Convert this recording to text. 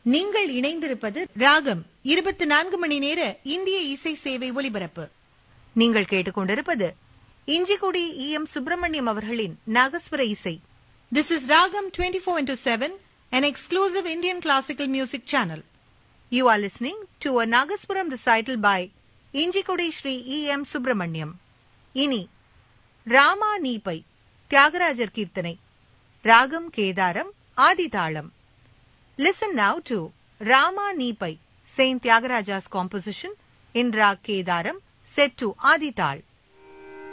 நீங்கள் இணைந்திருப்பது ராகம் இருபத்தி நான்கு மணி நேர இந்திய இசை சேவை ஒலிபரப்பு நீங்கள் கேட்டுக்கொண்டிருப்பது இஞ்சிக்குடி இ எம் சுப்பிரமணியம் அவர்களின் நாகஸ்வர இசை this is ragam twenty four into seven an exclusive Indian classical music channel. You are listening to a Nagaspuram recital by Injikudi Sri E. M. Subramaniam. இனி ராமா நீபை தியாகராஜர் கீர்த்தனை ராகம் Kedaram Adithalam listen now to Rama Neepai saint Thyagaraja's composition in raag Kedaram set to ஆதிதாள்